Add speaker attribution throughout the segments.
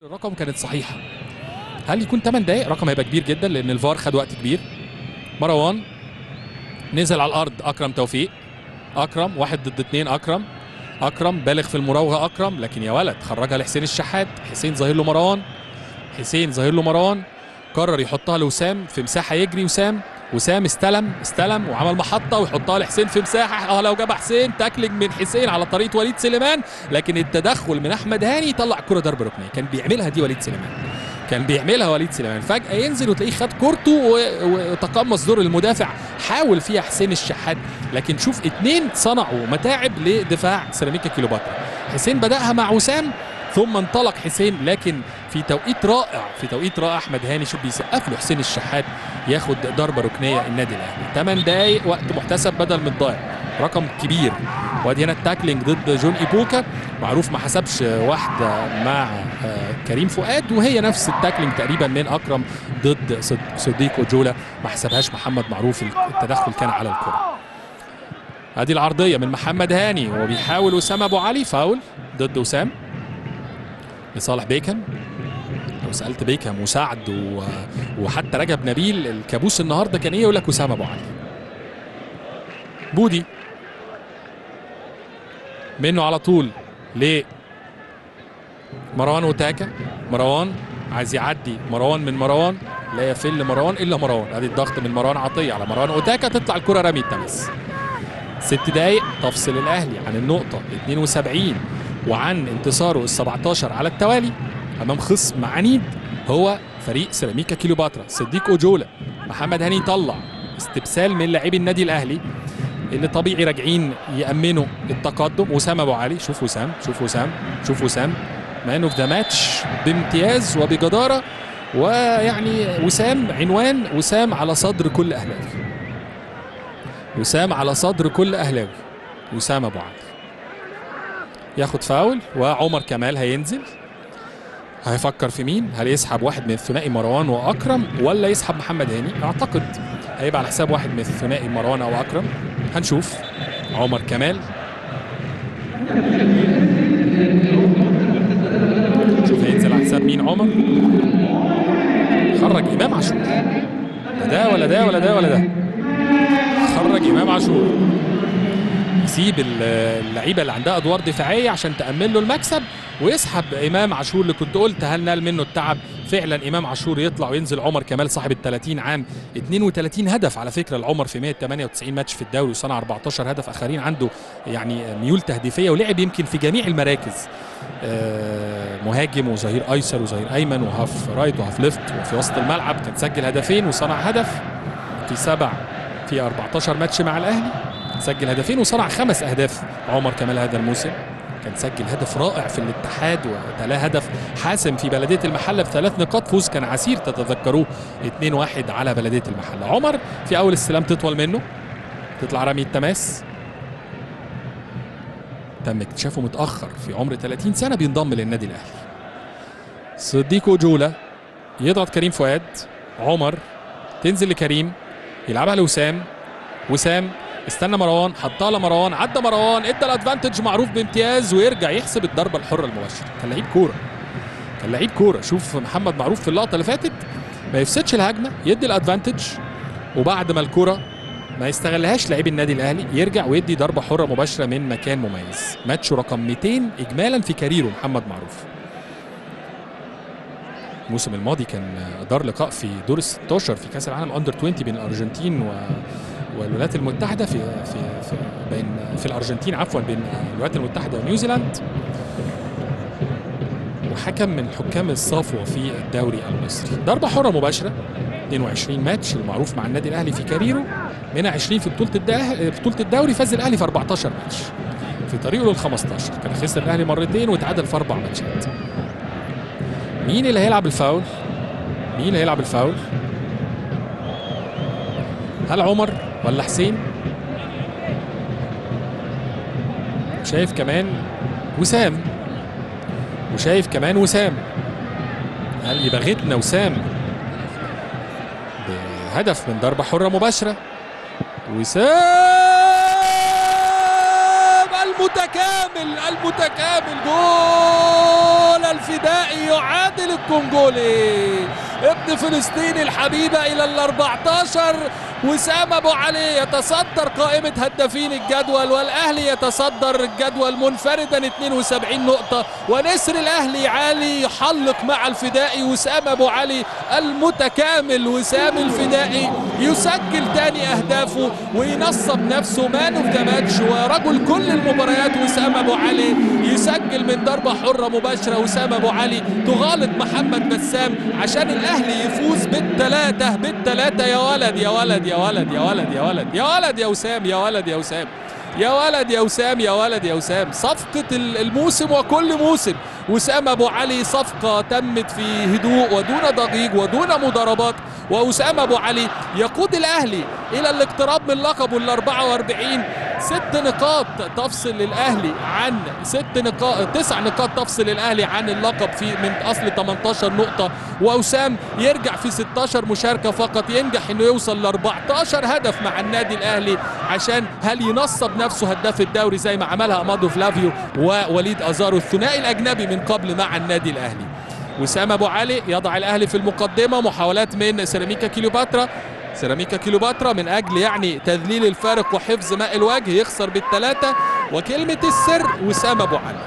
Speaker 1: الرقم كانت صحيحه هل يكون 8 دقائق رقم هيبقى كبير جدا لان الفار خد وقت كبير مروان نزل على الارض اكرم توفيق اكرم واحد ضد اثنين اكرم اكرم بالغ في المراوغه اكرم لكن يا ولد خرجها لحسين الشحات حسين ظاهر له مروان حسين ظاهر له مروان قرر يحطها لوسام في مساحه يجري وسام وسام استلم استلم وعمل محطه ويحطها لحسين في مساحه اه لو جاب حسين تاكلينج من حسين على طريقه وليد سليمان لكن التدخل من احمد هاني طلع كره ضرب ركنيه كان بيعملها دي وليد سليمان كان بيعملها وليد سليمان فجاه ينزل وتلاقيه خد كورته و- وتقمص دور المدافع حاول فيها حسين الشحات لكن شوف اتنين صنعوا متاعب لدفاع سيراميكا كيلوباترا حسين بداها مع وسام ثم انطلق حسين لكن في توقيت رائع في توقيت رائع احمد هاني شوف بيسقف له حسين الشحات ياخد ضربه ركنيه النادي الاهلي 8 دقائق وقت محتسب بدل من ضايع رقم كبير وادي هنا التاكلينج ضد جون ايبوكا معروف ما حسبش واحده مع آه، كريم فؤاد وهي نفس التاكلينج تقريبا من اكرم ضد صد- صديق اوجولا ما حسبهاش محمد معروف التدخل كان على الكره ادي العرضيه من محمد هاني وهو بيحاول وسام ابو علي فاول ضد وسام لصالح بيكهام لو سالت بيكهام وسعد و... وحتى رجب نبيل الكابوس النهارده كان ايه يقول لك وسام ابو علي بودي منه على طول ل مروان وتاكا مروان عايز يعدي مروان من مروان لا يفل مروان الا مروان ادي الضغط من مروان عطيه على مروان اوتاكا تطلع الكره رمي التمس ست دقايق تفصل الاهلي عن النقطه 72 وعن انتصاره ال 17 على التوالي امام خصم عنيد هو فريق سيراميكا كيلوباترا صديق اوجولا محمد هاني طلع استبسال من لاعبي النادي الاهلي اللي طبيعي راجعين يامنوا التقدم وسام ابو علي شوف وسام شوف وسام شوف وسام مان اوف ذا ماتش بامتياز وبجداره ويعني وسام عنوان وسام على صدر كل اهلاوي وسام على صدر كل اهلاوي وسام ابو علي ياخد فاول وعمر كمال هينزل هيفكر في مين هل يسحب واحد من الثنائي مروان واكرم ولا يسحب محمد هاني اعتقد هيبقى على حساب واحد من الثنائي مروان او اكرم هنشوف عمر كمال شوف هينزل على حساب مين عمر خرج امام عاشور لا ده ولا ده ولا ده ولا ده خرج امام عاشور يسيب ال- اللعيبه اللي عندها ادوار دفاعيه عشان تامن له المكسب ويسحب امام عاشور اللي كنت قلت هل نال منه التعب فعلا امام عاشور يطلع وينزل عمر كمال صاحب ال 30 عام 32 هدف على فكره العمر في 198 ماتش في الدوري وصنع 14 هدف اخرين عنده يعني ميول تهديفيه ولعب يمكن في جميع المراكز آه، مهاجم وظهير ايسر وظهير ايمن وهاف رايت وهاف ليفت وفي وسط الملعب كان سجل هدفين وصنع هدف في سبع في 14 ماتش مع الاهلي سجل هدفين وصنع خمس اهداف عمر كمال هذا الموسم كان سجل هدف رائع في الاتحاد وتلاه هدف حاسم في بلديه المحله بثلاث نقاط فوز كان عسير تتذكروه 2-1 على بلديه المحله عمر في اول استلام تطول منه تطلع رمي التماس تم اكتشافه متاخر في عمر 30 سنه بينضم للنادي الاهلي صديقو جولا يضغط كريم فؤاد عمر تنزل لكريم يلعبها لوسام وسام استنى مروان حطها لمروان عدى مروان ادى الادفانتج معروف بامتياز ويرجع يحسب الضربه الحره المباشره كان لعيب كوره كان لعيب كوره شوف محمد معروف في اللقطه اللي فاتت ما يفسدش الهجمه يدي الادفانتج وبعد ما الكوره ما يستغلهاش لاعبي النادي الاهلي يرجع ويدي ضربه حره مباشره من مكان مميز ماتشه رقم 200 اجمالا في كاريره محمد معروف الموسم الماضي كان دار لقاء في دور ال 16 في كاس العالم اندر 20 بين الارجنتين و والولايات المتحده في في في بين في الارجنتين عفوا بين الولايات المتحده ونيوزيلاند وحكم من حكام الصفوه في الدوري المصري ضربه حره مباشره 22 ماتش المعروف مع النادي الاهلي في كاريره منها 20 في بطوله الدوري بطوله الدوري فاز الاهلي في 14 ماتش في طريقه لل 15 كان خسر الاهلي مرتين وتعادل في اربع ماتشات مين اللي هيلعب الفاول مين اللي هيلعب الفاول هل عمر ولا حسين شايف كمان وسام وشايف كمان وسام هل يبغتنا وسام بهدف من ضربة حرة مباشرة وسام المتكامل المتكامل جول الفدائي يعادل الكونجولي ابن فلسطين الحبيبة إلى ال 14 وسام أبو علي يتصدر قائمة هدافين الجدول والأهلي يتصدر الجدول منفردا 72 نقطة ونسر الأهلي عالي يحلق مع الفدائي وسام أبو علي المتكامل وسام الفدائي يسجل تاني أهدافه وينصب نفسه مان اوف ذا ماتش ورجل كل المباريات وسام أبو علي يسجل من ضربة حرة مباشرة وسام أبو علي تغالط محمد بسام عشان الأهلي يفوز بالثلاثة بالثلاثة يا ولد يا ولد يا ولد يا ولد يا ولد يا ولد يا وسام يا ولد يا وسام يا ولد يا وسام يا ولد يا وسام صفقة الموسم وكل موسم وسام أبو علي صفقة تمت في هدوء ودون ضجيج ودون مضاربات وأسامة أبو علي يقود الأهلي إلى الاقتراب من لقبه ال 44 ست نقاط تفصل الأهلي عن ست نقاط تسع نقاط تفصل الأهلي عن اللقب في من أصل 18 نقطة وأسام يرجع في 16 مشاركة فقط ينجح إنه يوصل ل 14 هدف مع النادي الأهلي عشان هل ينصب نفسه هداف الدوري زي ما عملها أمادو فلافيو ووليد أزارو الثنائي الأجنبي من قبل مع النادي الأهلي وسام ابو علي يضع الاهلي في المقدمه محاولات من سيراميكا كيلوباترا سيراميكا كيلوباترا من اجل يعني تذليل الفارق وحفظ ماء الوجه يخسر بالثلاثه وكلمه السر وسام ابو علي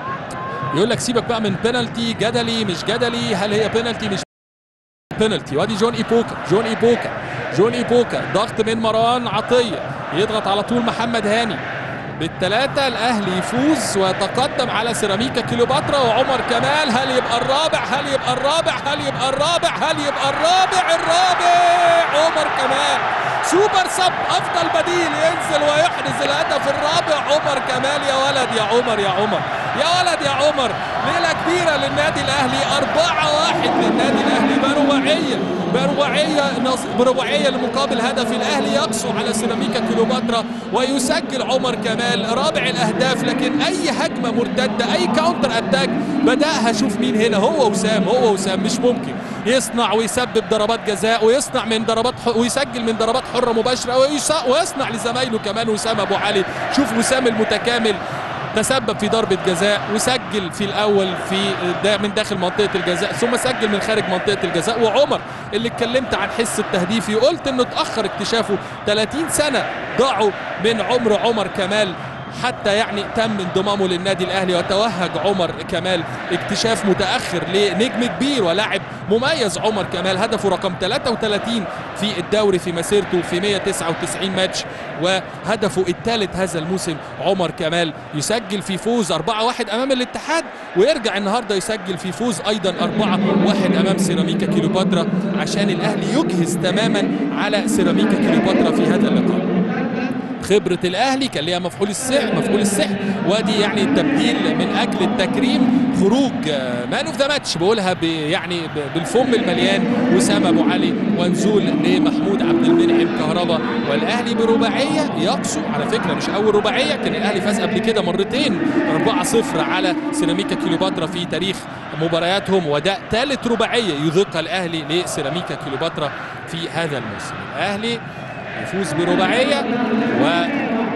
Speaker 1: يقول لك سيبك بقى من بينالتي جدلي مش جدلي هل هي بينالتي مش بينالتي وادي جون ايبوكا جون ايبوكا جون ايبوكا ضغط من مروان عطيه يضغط على طول محمد هاني بالثلاثة الأهلي يفوز ويتقدم على سيراميكا كيلوباترا وعمر كمال هل يبقى الرابع هل يبقى الرابع هل يبقى الرابع هل يبقى الرابع الرابع عمر كمال سوبر سب أفضل بديل ينزل ويحرز الهدف الرابع عمر كمال يا ولد يا عمر يا عمر يا ولد يا عمر ليلة كبيرة للنادي الأهلي أربعة واحد للنادي الأهلي برباعية برباعية برباعية لمقابل هدف الأهلي يقسو على سيراميكا كيلوباترا ويسجل عمر كمال رابع الأهداف لكن أي هجمة مرتدة أي كاونتر أتاك بدأها شوف مين هنا هو وسام هو وسام مش ممكن يصنع ويسبب ضربات جزاء ويصنع من ضربات ويسجل من ضربات حرة مباشرة ويصنع لزمايله كمان وسام أبو علي شوف وسام المتكامل تسبب في ضربة جزاء وسجل في الأول في دا من داخل منطقة الجزاء ثم سجل من خارج منطقة الجزاء وعمر اللي اتكلمت عن حس التهديفي وقلت انه اتأخر اكتشافه 30 سنة ضاعوا من عمر عمر كمال حتى يعني تم انضمامه للنادي الاهلي وتوهج عمر كمال اكتشاف متاخر لنجم كبير ولاعب مميز عمر كمال هدفه رقم 33 في الدوري في مسيرته في 199 ماتش وهدفه الثالث هذا الموسم عمر كمال يسجل في فوز 4-1 امام الاتحاد ويرجع النهارده يسجل في فوز ايضا 4-1 امام سيراميكا كيلوباترا عشان الاهلي يجهز تماما على سيراميكا كيلوباترا في هذا اللقاء خبره الاهلي كان ليها مفعول السحر مفعول السحر وادي يعني التبديل من اجل التكريم خروج مان اوف ذا ماتش بقولها يعني بالفم المليان وسام ابو علي ونزول لمحمود عبد المنعم كهربا والاهلي برباعيه يقسو على فكره مش اول رباعيه كان الاهلي فاز قبل كده مرتين 4-0 على سيراميكا كيلوباترا في تاريخ مبارياتهم وده ثالث رباعيه يذيقها الاهلي لسيراميكا كيلوباترا في هذا الموسم الاهلي يفوز برباعية و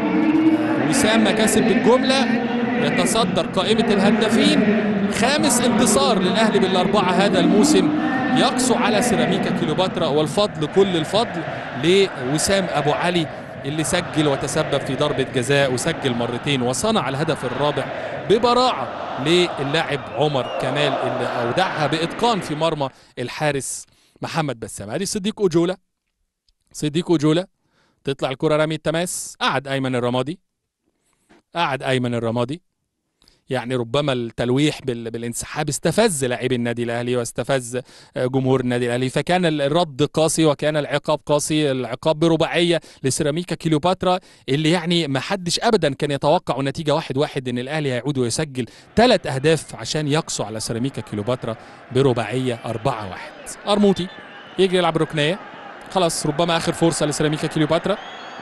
Speaker 1: وسام مكاسب بالجملة يتصدر قائمة الهدافين خامس انتصار للأهلي بالأربعة هذا الموسم يقسو على سيراميكا كيلوباترا والفضل كل الفضل لوسام أبو علي اللي سجل وتسبب في ضربة جزاء وسجل مرتين وصنع الهدف الرابع ببراعة للاعب عمر كمال اللي أودعها بإتقان في مرمى الحارس محمد بسام هذه صديق أجولة صديق أجولة تطلع الكرة رمي التماس قعد أيمن الرمادي قعد أيمن الرمادي يعني ربما التلويح بالانسحاب استفز لاعبي النادي الاهلي واستفز جمهور النادي الاهلي فكان الرد قاسي وكان العقاب قاسي العقاب برباعيه لسيراميكا كيلوباترا اللي يعني ما حدش ابدا كان يتوقع نتيجه واحد واحد ان الاهلي هيعود ويسجل ثلاث اهداف عشان يقسو على سيراميكا كيلوباترا برباعيه 4 1 ارموتي يجري يلعب ركنيه خلاص ربما اخر فرصه لسيراميكا كليوباترا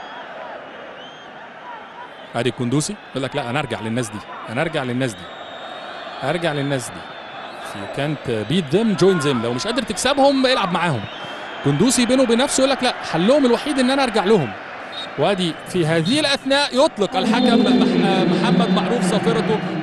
Speaker 1: ادي الكندوسي يقول لك لا انا ارجع للناس دي انا ارجع للناس دي ارجع للناس دي يو كانت بيت ذم جوين ذم لو مش قادر تكسبهم العب معاهم كندوسي بينه وبين نفسه يقول لك لا حلهم الوحيد ان انا ارجع لهم وادي في هذه الاثناء يطلق الحكم مح- محمد معروف صافرته